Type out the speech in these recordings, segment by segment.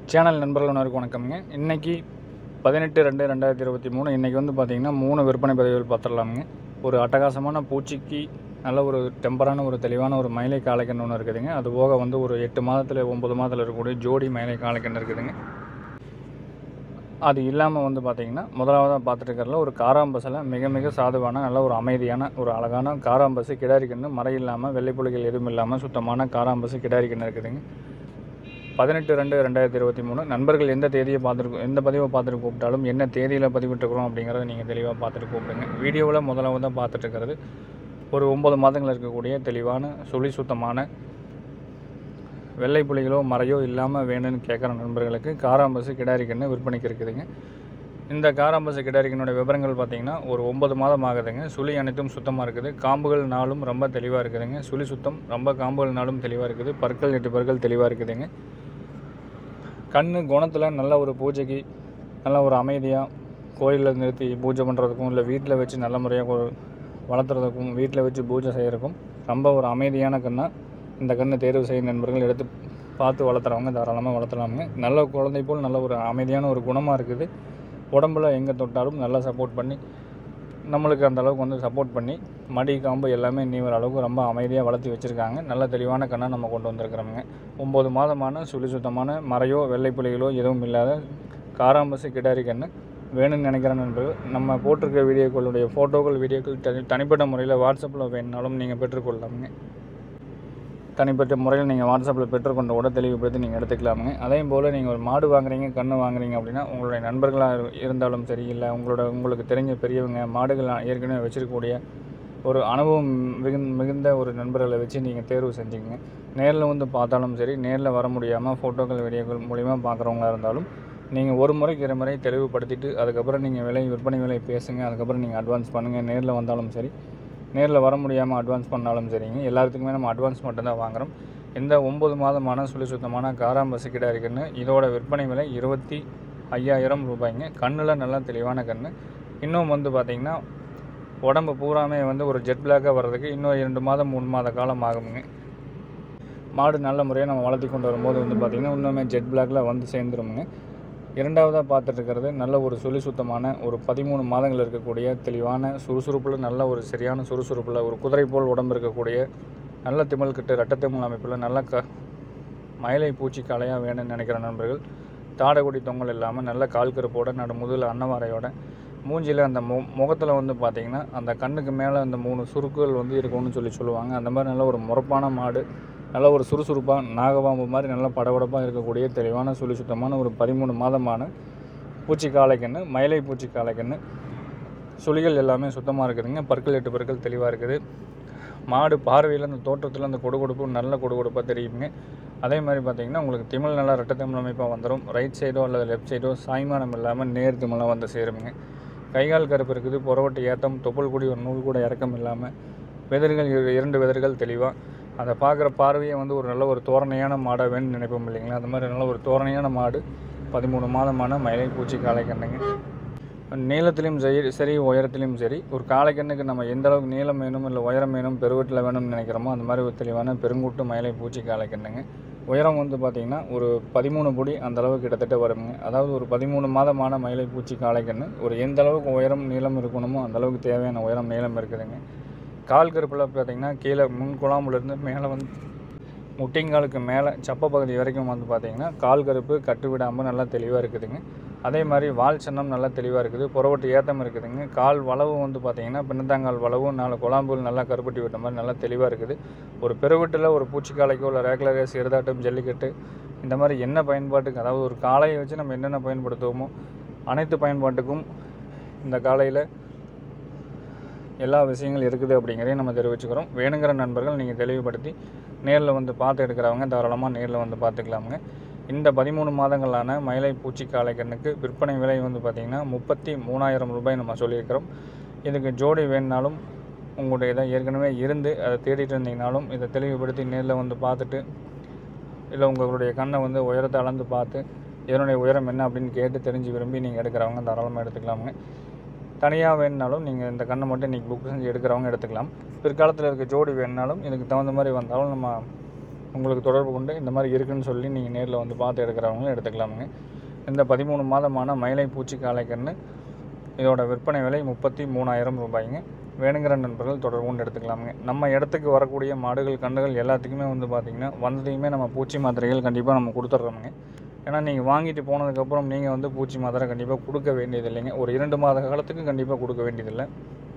channel நண்பர்கள் அனைவருக்கும் வணக்கம்ங்க இன்னைக்கு பதினெட்டு ரெண்டு ரெண்டாயிரத்தி இருபத்தி மூணு இன்றைக்கி வந்து பார்த்திங்கன்னா மூணு விற்பனை பதிவுகள் பார்த்துடலாமுங்க ஒரு அட்டகாசமான பூச்சிக்கு நல்ல ஒரு டெம்பரான ஒரு தெளிவான ஒரு மயிலை காளைக்கன்று ஒன்று இருக்குதுங்க அது போக வந்து ஒரு எட்டு மாதத்தில் ஒம்பது மாதத்தில் இருக்கக்கூடிய ஜோடி மயிலை காளைக்கன்று இருக்குதுங்க அது இல்லாமல் வந்து பார்த்திங்கன்னா முதலாவதாக பார்த்துட்டு இருக்கிறதுல ஒரு காராம்பஸில் மிக மிக சாதுவான நல்ல ஒரு அமைதியான ஒரு அழகான காராம்பசு கிடாரி கன்று மறை இல்லாமல் வெள்ளைப்புலிகள் எதுவும் இல்லாமல் சுத்தமான காராம்பசு கிடாரி கன்று இருக்குதுங்க பதினெட்டு ரெண்டு ரெண்டாயிரத்தி இருபத்தி மூணு நண்பர்கள் எந்த தேதியை பார்த்துட்டு எந்த பதிவை பார்த்துட்டு கூப்பிட்டாலும் என்ன தேதியில் பதிவிட்டுருக்குறோம் அப்படிங்கிறத நீங்கள் தெளிவாக பார்த்துட்டு கூப்பிடுங்க வீடியோவில் முதலாவது தான் பார்த்துட்டு இருக்கிறது ஒரு ஒம்பது மாதங்கள் இருக்கக்கூடிய தெளிவான சுழி சுத்தமான வெள்ளை புலிகளோ மறையோ இல்லாமல் வேணும்னு கேட்குற நண்பர்களுக்கு காராம்பசு கிடாரிக்கன்று விற்பனைக்கு இருக்குதுங்க இந்த காராம்பசு கிடாரிக்கனுடைய விவரங்கள் பார்த்தீங்கன்னா ஒரு ஒன்பது மாதம் ஆகுதுங்க சுழி அனைத்தும் சுத்தமாக இருக்குது காம்புகள் நாளும் ரொம்ப தெளிவாக இருக்குதுங்க சுழி சுத்தம் ரொம்ப காம்புகள் நாளும் தெளிவாக இருக்குது பற்கள் எட்டு பற்கள் தெளிவாக இருக்குதுங்க கண்ணு குணத்தில் நல்ல ஒரு பூஜைக்கு நல்ல ஒரு அமைதியாக கோயிலில் நிறுத்தி பூஜை பண்ணுறதுக்கும் இல்லை வீட்டில் வச்சு நல்ல முறையாக ஒரு வளர்த்துறதுக்கும் வீட்டில் வச்சு பூஜை செய்கிறதுக்கும் ரொம்ப ஒரு அமைதியான கண்ணாக இந்த கண்ணை தேர்வு செய்யும் நண்பர்கள் எடுத்து பார்த்து வளர்த்துறவங்க தாராளமாக வளர்த்தலாமுங்க நல்ல குழந்தை போல் நல்ல ஒரு அமைதியான ஒரு குணமாக இருக்குது உடம்புல எங்கே தொட்டாலும் நல்லா சப்போர்ட் பண்ணி நம்மளுக்கு அந்த அளவுக்கு வந்து சப்போர்ட் பண்ணி மடி காம்பு எல்லாமே நீ ஒரு அளவுக்கு ரொம்ப அமைதியாக வளர்த்தி வச்சுருக்காங்க நல்ல தெளிவான கண்ணை நம்ம கொண்டு வந்திருக்கிறோமுங்க ஒம்பது மாதமான சுழி சுத்தமான மறையோ வெள்ளை புலிகளோ எதுவும் இல்லாத காராம்பசு கிடாரி கன்று வேணும்னு நினைக்கிற நண்பர்கள் நம்ம போட்டிருக்க வீடியோக்களுடைய ஃபோட்டோக்கள் வீடியோக்கள் தனி தனிப்பட்ட முறையில் வாட்ஸ்அப்பில் வேணுனாலும் நீங்கள் பெற்றுக்கொள்ளலாமுங்க தனிப்பட்ட முறையில் நீங்கள் வாட்ஸ்அப்பில் பெற்றுக்கொண்ட கூட தெளிவுபடுத்தி நீங்கள் எடுத்துக்கலாமுங்க அதே போல் நீங்கள் ஒரு மாடு வாங்குறீங்க கன்று வாங்குறீங்க அப்படின்னா உங்களுடைய நண்பர்களாக இருந்தாலும் சரி இல்லை உங்களோட உங்களுக்கு தெரிஞ்ச பெரியவங்க மாடுகள் ஏற்கனவே வச்சிருக்கக்கூடிய ஒரு அனுபவம் மிகுந்த மிகுந்த ஒரு நண்பர்களை வச்சு நீங்கள் தேர்வு செஞ்சுக்கங்க நேரில் வந்து பார்த்தாலும் சரி நேரில் வர முடியாமல் ஃபோட்டோக்கள் வீடியோக்கள் மூலிமா பார்க்குறவங்களா இருந்தாலும் நீங்கள் ஒரு முறைக்கு இரு முறை தெளிவுபடுத்திட்டு அதுக்கப்புறம் நீங்கள் விலை விற்பனை விலை பேசுங்க அதுக்கப்புறம் நீங்கள் அட்வான்ஸ் பண்ணுங்கள் நேரில் வந்தாலும் சரி நேரில் வர முடியாமல் அட்வான்ஸ் பண்ணாலும் சரிங்க எல்லாத்துக்குமே நம்ம அட்வான்ஸ் மட்டும்தான் வாங்குகிறோம் இந்த ஒம்பது மாதமான சுழி சுத்தமான காராம்பசு கிட்ட இருக்குன்னு இதோட விற்பனை விலை இருபத்தி ஐயாயிரம் ரூபாய்ங்க கண்ணில் நல்லா தெளிவான கன்று இன்னும் வந்து பார்த்திங்கன்னா உடம்பு பூராமே வந்து ஒரு ஜெட் பிளாக்காக வர்றதுக்கு இன்னும் இரண்டு மாதம் மூணு மாத காலம் ஆகுங்க மாடு நல்ல முறையாக நம்ம வளர்த்தி கொண்டு வரும்போது வந்து பார்த்திங்கன்னா இன்னுமே ஜெட் பிளாக்கில் வந்து சேர்ந்துருமுங்க இரண்டாவதாக பார்த்துட்டு இருக்கிறது நல்ல ஒரு சுழி சுத்தமான ஒரு பதிமூணு மாதங்கள் இருக்கக்கூடிய தெளிவான சுறுசுறுப்பில் நல்ல ஒரு சரியான சுறுசுறுப்பில் ஒரு குதிரை போல் உடம்பு இருக்கக்கூடிய நல்ல திமிழ் கட்டு ரெட்டத்திமிழ் அமைப்பில் நல்ல க மயிலை பூச்சி காளையாக வேணும்னு நினைக்கிற நண்பர்கள் தாடைக்குடி தொங்கல் இல்லாமல் நல்ல கால் கருப்போட நடு முதுகில் அன்னவாரையோட மூஞ்சியில் அந்த மு முகத்தில் வந்து பார்த்திங்கன்னா அந்த கண்ணுக்கு மேலே அந்த மூணு சுருக்குகள் வந்து இருக்கும்னு சொல்லி சொல்லுவாங்க அந்த மாதிரி நல்ல ஒரு முறப்பான மாடு நல்ல ஒரு சுறுசுறுப்பாக நாகபாம்பு மாதிரி நல்ல படபடப்பாக இருக்கக்கூடிய தெளிவான சுழி சுத்தமான ஒரு பதிமூணு மாதமான பூச்சி காளைக்கன்று மயிலை பூச்சி காளைக்கன்று சுழிகள் எல்லாமே சுத்தமாக இருக்குதுங்க பற்கள் எட்டு பற்கள் தெளிவாக இருக்குது மாடு பார்வையில் அந்த தோற்றத்தில் அந்த கொடுகொடுப்பு நல்ல கொடுகொடுப்பாக தெரியுங்க அதே மாதிரி பார்த்தீங்கன்னா உங்களுக்கு திமிழ் நல்லா ரெட்ட திமிழ் அமைப்பாக வந்துடும் ரைட் சைடோ அல்லது லெஃப்ட் சைடோ சாய்மானம் இல்லாமல் நேர் திமிழாக வந்து சேருங்க கைகால் கருப்பு இருக்குது புறவட்டு ஏத்தம் தொப்புள் கூடி ஒரு நூல் கூட இறக்கம் இல்லாமல் வெதர்கள் இரு- இரண்டு வெதர்கள் தெளிவாக அதை பார்க்குற பார்வையை வந்து ஒரு நல்ல ஒரு தோரணையான மாடாக வேணும்னு நினைப்போம் இல்லைங்களா அந்த மாதிரி நல்ல ஒரு தோரணையான மாடு பதிமூணு மாதமான மயிலை பூச்சி காளைக்கண்ணுங்க நீளத்திலையும் சரி சரி உயரத்திலையும் சரி ஒரு காளைக்கண்ணுக்கு நம்ம எந்த அளவுக்கு நீளம் வேணும் இல்லை உயரம் வேணும் பெருவட்டில் வேணும்னு நினைக்கிறோமோ அந்த மாதிரி ஒரு தெளிவான பெருங்குட்டு மயிலை பூச்சி காளைக்கண்ணுங்க உயரம் வந்து பார்த்திங்கன்னா ஒரு பதிமூணு பொடி அந்த அளவுக்கு கிட்டத்தட்ட வருங்க அதாவது ஒரு பதிமூணு மாதமான மயிலை பூச்சி காளைக்கண்ணு ஒரு எந்த அளவுக்கு உயரம் நீளம் இருக்கணுமோ அந்த அளவுக்கு தேவையான உயரம் நீளம் இருக்குதுங்க கால் கருப்பில் பார்த்திங்கன்னா கீழே முன் குழாம்புலேருந்து மேலே வந்து முட்டிங்காலுக்கு மேலே சப்ப பகுதி வரைக்கும் வந்து பார்த்திங்கன்னா கால் கருப்பு கட்டு விடாமல் நல்லா தெளிவாக இருக்குதுங்க அதே மாதிரி வால் சின்னம் நல்லா தெளிவாக இருக்குது புறவட்டு ஏத்தம் இருக்குதுங்க கால் வளவு வந்து பார்த்திங்கன்னா பின்னத்தாங்கால் வளவும் நாலு குழாம்புகள் நல்லா கருப்பட்டி விட்ட மாதிரி நல்லா தெளிவாக இருக்குது ஒரு பெருவெட்டில் ஒரு பூச்சிக்காலைக்கோ இல்லை ரேக்லர் ரேஸ் எருதாட்டம் ஜல்லிக்கட்டு இந்த மாதிரி என்ன பயன்பாட்டுக்கு அதாவது ஒரு காளையை வச்சு நம்ம என்னென்ன பயன்படுத்துவோமோ அனைத்து பயன்பாட்டுக்கும் இந்த காலையில் எல்லா விஷயங்கள் இருக்குது அப்படிங்கிறதையும் நம்ம தெரிவிச்சுக்கிறோம் வேணுங்கிற நண்பர்கள் நீங்கள் தெளிவுபடுத்தி நேரில் வந்து பார்த்து எடுக்கிறவங்க தாராளமாக நேரில் வந்து பார்த்துக்கலாமுங்க இந்த பதிமூணு மாதங்களான மயிலை பூச்சி காளைக்கண்ணுக்கு விற்பனை விலை வந்து பார்த்திங்கன்னா முப்பத்தி மூணாயிரம் ரூபாய் நம்ம சொல்லியிருக்கிறோம் இதுக்கு ஜோடி வேணுனாலும் உங்களுடைய இதை ஏற்கனவே இருந்து அதை தேடிட்டு இருந்தீங்கனாலும் இதை தெளிவுபடுத்தி நேரில் வந்து பார்த்துட்டு இல்லை உங்களுடைய கண்ணை வந்து உயரத்தை அளந்து பார்த்து இதனுடைய உயரம் என்ன அப்படின்னு கேட்டு தெரிஞ்சு விரும்பி நீங்கள் எடுக்கிறவங்க தாராளமாக எடுத்துக்கலாமுங்க தனியாக வேணுனாலும் நீங்கள் இந்த கண்ணை மட்டும் இன்றைக்கி புக் செஞ்சு எடுக்கிறவங்க எடுத்துக்கலாம் பிற்காலத்தில் இருக்க ஜோடி வேணுனாலும் இதுக்கு தகுந்த மாதிரி வந்தாலும் நம்ம உங்களுக்கு தொடர்பு கொண்டு இந்த மாதிரி இருக்குன்னு சொல்லி நீங்கள் நேரில் வந்து பார்த்து எடுக்கிறவங்களும் எடுத்துக்கலாமுங்க இந்த பதிமூணு மாதமான மயிலை பூச்சி காளைக்கன்று இதோட விற்பனை விலை முப்பத்தி மூணாயிரம் ரூபாய்ங்க வேணுங்கிற நண்பர்கள் தொடர்பு கொண்டு எடுத்துக்கலாமுங்க நம்ம இடத்துக்கு வரக்கூடிய மாடுகள் கன்றுகள் எல்லாத்துக்குமே வந்து பார்த்திங்கன்னா வந்ததையுமே நம்ம பூச்சி மாத்திரைகள் கண்டிப்பாக நம்ம கொடுத்துட்றோமுங்க ஏன்னா நீங்கள் வாங்கிட்டு போனதுக்கப்புறம் நீங்கள் வந்து பூச்சி மாத்திரை கண்டிப்பாக கொடுக்க வேண்டியது இல்லைங்க ஒரு இரண்டு மாத காலத்துக்கு கண்டிப்பாக கொடுக்க வேண்டியதில்லை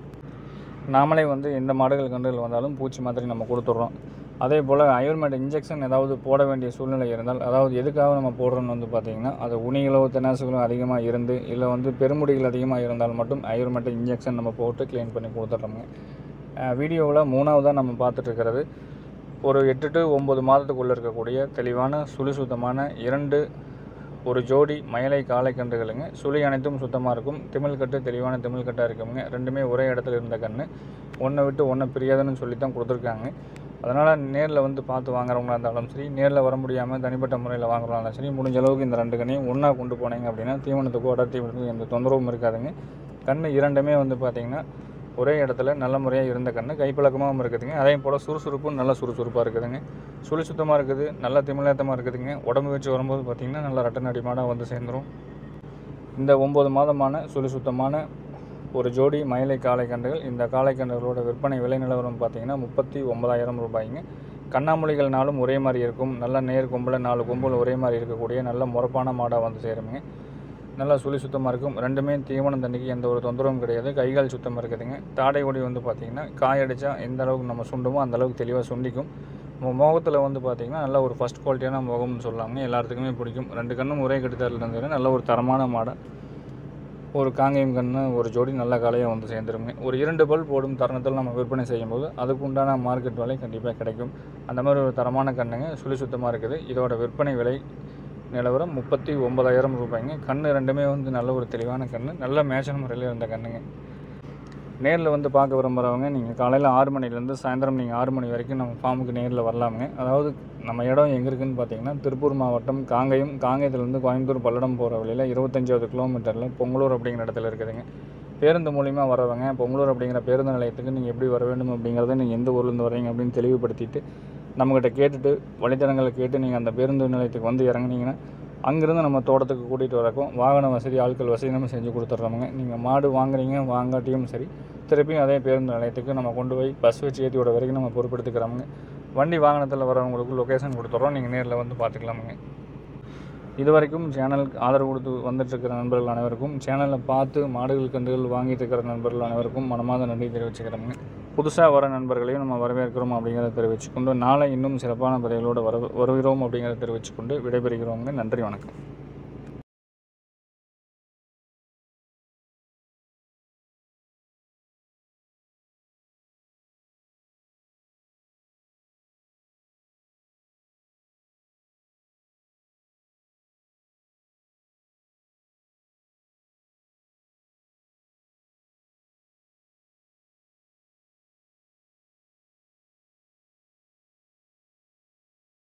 நாமளே வந்து எந்த மாடுகள் கன்றுகள் வந்தாலும் பூச்சி மாத்திரை நம்ம கொடுத்துட்றோம் அதே போல் அயோர்மேட் இன்ஜெக்ஷன் ஏதாவது போட வேண்டிய சூழ்நிலை இருந்தால் அதாவது எதுக்காக நம்ம போடுறோம்னு வந்து பார்த்திங்கன்னா அது உணிகளோ தெனாசுகளோ அதிகமாக இருந்து இல்லை வந்து பெருமுடிகள் அதிகமாக இருந்தால் மட்டும் அயோர்மேட் இன்ஜெக்ஷன் நம்ம போட்டு க்ளீன் பண்ணி கொடுத்துட்றோங்க வீடியோவில் மூணாவதாக நம்ம பார்த்துட்டு இருக்கிறது ஒரு எட்டு டு ஒம்பது மாதத்துக்குள்ளே இருக்கக்கூடிய தெளிவான சுழி சுத்தமான இரண்டு ஒரு ஜோடி மயிலை காளை கன்றுகளுங்க சுழி அனைத்தும் சுத்தமாக இருக்கும் திமிழ் கட்டு தெளிவான திமிழ் கட்டாக இருக்குங்க ரெண்டுமே ஒரே இடத்துல இருந்த கன்று ஒன்றை விட்டு ஒன்றை பிரியாதுன்னு சொல்லி தான் கொடுத்துருக்காங்க அதனால் நேரில் வந்து பார்த்து வாங்குறவங்களா இருந்தாலும் சரி நேரில் வர முடியாமல் தனிப்பட்ட முறையில் வாங்குறவங்களா இருந்தாலும் சரி முடிஞ்ச அளவுக்கு இந்த ரெண்டு கண்ணையும் ஒன்றா கொண்டு போனீங்க அப்படின்னா தீவனத்துக்கோ அடர் தீவனத்துக்கும் எந்த தொந்தரவும் இருக்காதுங்க கன்று இரண்டுமே வந்து பார்த்திங்கன்னா ஒரே இடத்துல நல்ல முறையாக இருந்த கன்று கைப்பழக்கமாகவும் இருக்குதுங்க அதே போல் சுறுசுறுப்பும் நல்ல சுறுசுறுப்பாக இருக்குதுங்க சுழி சுத்தமாக இருக்குது நல்ல திமிழேத்தமாக இருக்குதுங்க உடம்பு வச்சு வரும்போது பார்த்திங்கன்னா நல்ல ரட்ட நடிமாடாக வந்து சேர்ந்துடும் இந்த ஒம்பது மாதமான சுழி சுத்தமான ஒரு ஜோடி மயிலை காளை கன்றுகள் இந்த காளை கன்றுகளோட விற்பனை விலை நிலவரம் பார்த்தீங்கன்னா முப்பத்தி ஒன்பதாயிரம் ரூபாய்ங்க கண்ணாமொழிகள்னாலும் ஒரே மாதிரி இருக்கும் நல்ல நேர் கொம்பில் நாலு கொம்பில் ஒரே மாதிரி இருக்கக்கூடிய நல்ல முறப்பான மாடாக வந்து சேருங்க நல்லா சுழி சுத்தமாக இருக்கும் ரெண்டுமே தீவனம் தண்ணிக்கு எந்த ஒரு தொந்தரவும் கிடையாது கைகால் சுத்தமாக இருக்குதுங்க தாடை ஒடி வந்து பார்த்திங்கன்னா காய் அடித்தா எந்த அளவுக்கு நம்ம சுண்டுமோ அந்த அளவுக்கு தெளிவாக சுண்டிக்கும் நம்ம முகத்தில் வந்து பார்த்திங்கன்னா நல்ல ஒரு ஃபஸ்ட் குவாலிட்டியான முகம்னு சொல்லாங்க எல்லாத்துக்குமே பிடிக்கும் ரெண்டு கண்ணும் ஒரே கட்டுத்தரில் இருந்தது நல்ல ஒரு தரமான மாடை ஒரு காங்கேயம் கன்று ஒரு ஜோடி நல்ல காலையாக வந்து சேர்ந்துருங்க ஒரு இரண்டு பல் போடும் தருணத்தில் நம்ம விற்பனை செய்யும்போது அதுக்கு உண்டான மார்க்கெட் விலை கண்டிப்பாக கிடைக்கும் அந்த மாதிரி ஒரு தரமான கண்ணுங்க சுழி சுத்தமாக இருக்குது இதோட விற்பனை விலை நிலவரம் முப்பத்தி ஒன்பதாயிரம் ரூபாய்ங்க கன்று ரெண்டுமே வந்து நல்ல ஒரு தெளிவான கன்று நல்ல மேய்ச்சல் முறையில் இருந்த கண்ணுங்க நேரில் வந்து பார்க்க விரும்புகிறவங்க நீங்கள் காலையில் ஆறு மணிலேருந்து சாயந்தரம் நீங்கள் ஆறு மணி வரைக்கும் நம்ம ஃபார்முக்கு நேரில் வரலாமுங்க அதாவது நம்ம இடம் எங்கே இருக்குதுன்னு பார்த்தீங்கன்னா திருப்பூர் மாவட்டம் காங்கயம் காங்கயத்துலேருந்து கோயம்புத்தூர் பல்லடம் போகிற வழியில் இருபத்தஞ்சாவது கிலோமீட்டரில் பொங்கலூர் அப்படிங்கிற இடத்துல இருக்குதுங்க பேருந்து மூலிமா வரவங்க பொங்கலூர் அப்படிங்கிற பேருந்து நிலையத்துக்கு நீங்கள் எப்படி வர வேண்டும் அப்படிங்கிறத நீங்கள் எந்த ஊர்லேருந்து வரீங்க அப்படின்னு தெளிவுபடுத்திட்டு நம்மக்கிட்ட கேட்டுட்டு வழித்தடங்களை கேட்டு நீங்கள் அந்த பேருந்து நிலையத்துக்கு வந்து இறங்குனீங்கன்னா அங்கேருந்து நம்ம தோட்டத்துக்கு கூட்டிகிட்டு வரக்கும் வாகன வசதி ஆட்கள் வசதி நம்ம செஞ்சு கொடுத்துட்றோமுங்க நீங்கள் மாடு வாங்குறீங்க வாங்காட்டியும் சரி திருப்பியும் அதே பேருந்து நிலையத்துக்கு நம்ம கொண்டு போய் பஸ் வச்சு ஏற்றி விட வரைக்கும் நம்ம பொறுப்பெடுத்துக்கிறோமுங்க வண்டி வாகனத்தில் வரவங்களுக்கு லொக்கேஷன் கொடுத்துட்றோம் நீங்கள் நேரில் வந்து பார்த்துக்கலாமுங்க இது வரைக்கும் சேனலுக்கு ஆதரவு கொடுத்து வந்துட்டுருக்கிற நண்பர்கள் அனைவருக்கும் சேனலை பார்த்து மாடுகள் கன்றுகள் வாங்கிட்டு இருக்கிற நண்பர்கள் அனைவருக்கும் மனமாத நன்றி தெரிவிச்சுக்கிறோங்க புதுசாக வர நண்பர்களையும் நம்ம வரவேற்கிறோம் அப்படிங்கிறத தெரிவிச்சுக்கொண்டு நாளை இன்னும் சிறப்பான பதிவுகளோடு வர வருகிறோம் அப்படிங்கிறத தெரிவிச்சுக்கொண்டு விடைபெறுகிறோங்க நன்றி வணக்கம்